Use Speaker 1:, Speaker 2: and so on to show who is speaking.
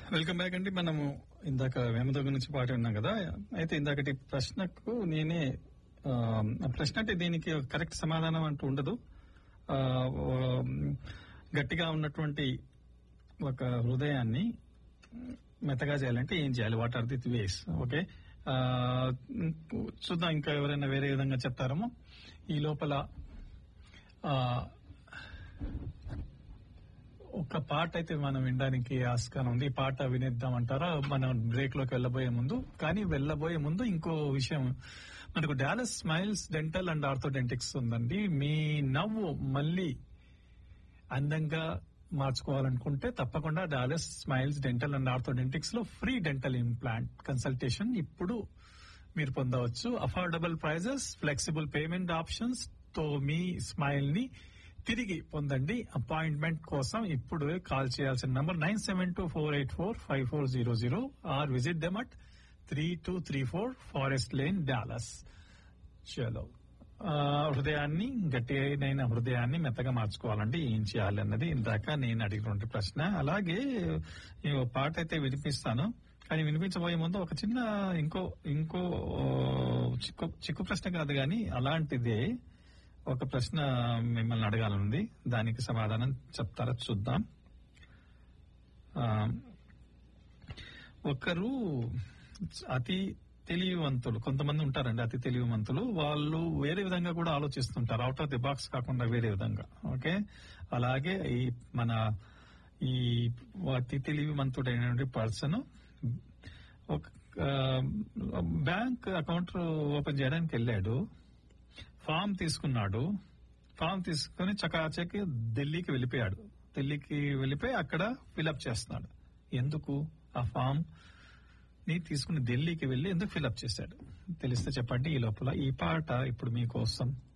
Speaker 1: welcome back అండి మనము ఇందాక వేమద గురించి పాట విన్నాం కదా అయితే ఇందాకటి ప్రశ్నకు నేనే ఆ, ఆ ప్రశ్న అంటే దీనికి కరెక్ట్ సమాధానం అంటూ ఉండదు ఆ, ఓ, గట్టిగా ఉన్నటువంటి ఒక హృదయాన్ని మెత్తగా చేయాలంటే ఏం చేయాలి what are the ways okay ఆ, చూద్దాం ఇంకా ఎవరైనా వేరే విధంగా చెప్తారేమో ఈ లోపల ఆ, ఒక పాట అయితే మనం వినడానికి ఆస్కారం ఉంది ఈ పాట వినేద్దాం అంటారా మనం బ్రేక్ లోకి వెళ్ళబోయే ముందు కానీ వెళ్ళబోయే ముందు ఇంకో విషయం మనకు Dallas smiles dental and orthodontics ఉందండి మీ నవ్వు మళ్ళీ అందంగా మార్చుకోవాలనుకుంటే తప్పకుండా Dallas smiles dental and orthodontics లో ఫ్రీ డెంటల్ ఇంప్లాంట్ కన్సల్టేషన్ ఇప్పుడు మీరు పొందవచ్చు affordable prices flexible payment options తో మీ స్మైల్ ని తిరిగి పొందండి అపాయింట్మెంట్ కోసం ఇప్పుడు కాల్ చేయాల్సిన number nine seven two four eight four five four zero zero or visit them at three two three four forest lane Dallas చలో ఆ, హృదయాన్ని గట్టినైన హృదయాన్ని మెత్తగా మార్చుకోవాలంటే ఏం చేయాలి అన్నది ఇందాక నేను అడిగినటువంటి ప్రశ్న అలాగే ఈ ఓ పాట అయితే వినిపిస్తాను కానీ వినిపించబోయే ముందు ఒక చిన్న ఇంకో ఇంకో ఓ, చిక్కు చిక్కు ప్రశ్న కాదు కానీ అలాంటిదే ఒక ప్రశ్న మిమ్మల్ని అడగాలనుంది దానికి సమాధానం చెప్తారా చూద్దాం ఆ, ఒకరు అతి తెలివివంతులు కొంతమంది ఉంటారండి అతి తెలివివంతులు వాళ్ళు వేరే విధంగా కూడా ఆలోచిస్తుంటారు అవుట్ ఆఫ్ ది బాక్స్ కాకుండా వేరే విధంగా ఓకే అలాగే ఈ మన ఈ అతి తెలివివంతుడైనటువంటి పర్సన్ ఒక బ్యాంక్ అకౌంట్ ఓపెన్ చేయడానికి వెళ్ళాడు ఫామ్ తీసుకున్నాడు ఫామ్ తీసుకుని చకాచకి ఢిల్లీకి వెళ్ళిపోయాడు ఢిల్లీకి వెళ్ళిపోయి అక్కడ ఫిలప్ చేస్తున్నాడు ఎందుకు ఆ ఫామ్ ని తీసుకుని ఢిల్లీకి వెళ్లి ఎందుకు ఫిలప్ చేశాడు తెలిస్తే చెప్పండి ఈ లోపల ఈ పాట ఇప్పుడు మీకోసం